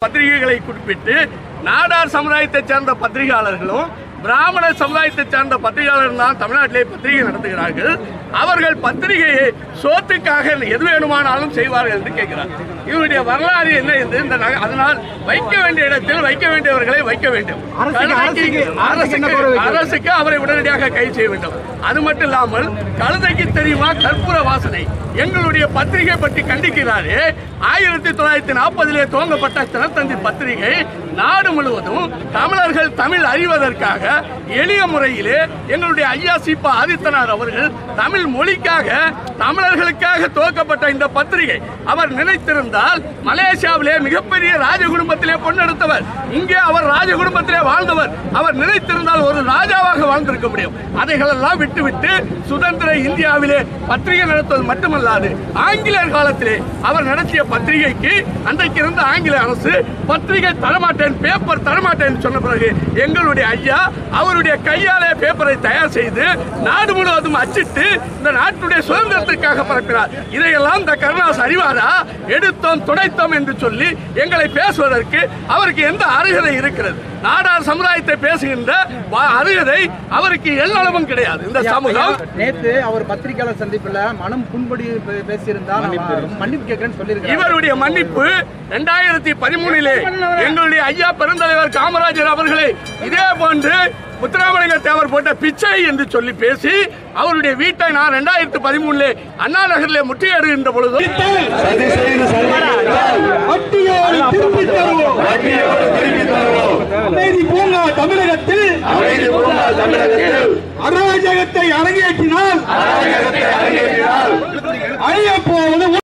பத்திரிகைகளை குறிப்பிட்டு நாடார் சமுதாயத்தைச் சேர்ந்த பத்திரிகையாளர்களும் பிராமண சமுதாயத்தைச் சேர்ந்த பத்திரிகையாளர்கள் தான் தமிழ்நாட்டிலே பத்திரிகை நடத்துகிறார்கள் அவர்கள் பத்திரிகையை சோத்துக்காக எது வேணுமானாலும் செய்வார்கள் என்று கேட்கிறார் இவருடைய வரலாறு என்ன என்று இந்த நக- அதனால் வைக்க வேண்டிய இடத்தில் வைக்க வேண்டியவர்களை வைக்க வேண்டும் அரசுக்கு- அரசுக்கு- அரசுக்கு என்ன குறை அரசுக்கு வைக்கிறது? அரசுக்கு அவரை உடனடியாக கைது செய்ய வேண்டும் அது மட்டும் இல்லாமல் கழுதைக்கு தெரியுமா கற்பூர வாசனை எங்களுடைய பத்திரிகை பற்றி கண்டிக்கிறாரே ஆயிரத்தி தொள்ளாயிரத்தி நாற்பதிலே துவங்கப்பட்ட தினத்தந்தி பத்திரிகை நாடு முழுவதும் தமிழர்கள் தமிழ் அறிவதற்காக எளிய முறையிலே எங்களுடைய ஐயா சீப்பா ஆதித்தனார் அவர்கள் தமிழ் மொழிக்காக தமிழர்களுக்காக துவக்கப்பட்ட இந்த பத்திரிகை அவர் நினைத்திருந்தால் மலேசியாவிலே மிகப்பெரிய ராஜ குடும்பத்திலே பொன்னெடுத்தவர் இங்கே அவர் ராஜ குடும்பத்திலே வாழ்ந்தவர் அவர் நினைத்திருந்தால் ஒரு ராஜாவாக வாழ்ந்திருக்க முடியும் அதைகளெல்லாம் விட்டுவிட்டு சுதந்திர இந்தியாவிலே பத்திரிகை நடத்துவது மட்டுமல்லாது ஆங்கிலேயர் காலத்திலே அவர் நடத்திய பத்திரிகைக்கு அன்றைக்கு இருந்த ஆங்கில அரசு பத்திரிகை தரமாட்டேன் பேப்பர் தரமாட்டேன் சொன்ன பிறகு எங்களுடைய ஐயா அவருடைய கையாலே பேப்பரை தயார் செய்து நாடு முழுவதும் அச்சிட்டு இந்த நாட்டுடைய சுதந்திரத்திற்காக பரப்பினார் இதையெல்லாம் இந்த கருணாஸ் அறிவாரா எடுத்தோம் துடைத்தோம் என்று சொல்லி எங்களை பேசுவதற்கு அவருக்கு எந்த அருகதை இருக்கிறது நாடார் சமுதாயத்தை பேசுகின்ற வா- அருகதை அவருக்கு எல்லளவும் கிடையாது இந்த சமூகம் நேத்து அவர் பத்திரிகையாளர் சந்திப்புல மனம் புண்படி பே- பேசியிருந்தா நான் மன்னிப்பு கேட்கிறேன்னு சொல்லியிருக்காரு இவருடைய மன்னிப்பு இரண்டாயிரத்தி பதிமூணிலே எங்களுடைய ஐயா பெருந்தலைவர் காமராஜர் அவர்களை இதே போன்று முத்துராமலிங்க தேவர் போட்ட பிச்சை என்று சொல்லி பேசி அவருடைய வீட்டை நான் இரண்டாயிரத்தி பதிமூணுல அண்ணா நகரிலே முற்றுகையிடுகின்ற பொழுது சதி செய்து சதிகளைத்தால் வட்டியோடு திருப்பி தருவோம் வட்டியோடு திருப்பி தருவோம் அமைதி பூங்கா தமிழகத்தில் அமைதி பூங்கா தமிழகத்தில் அராஜகத்தை அரங்கேற்றினால் அராஜகத்தை அரங்கேற்றினால் அழிய போவது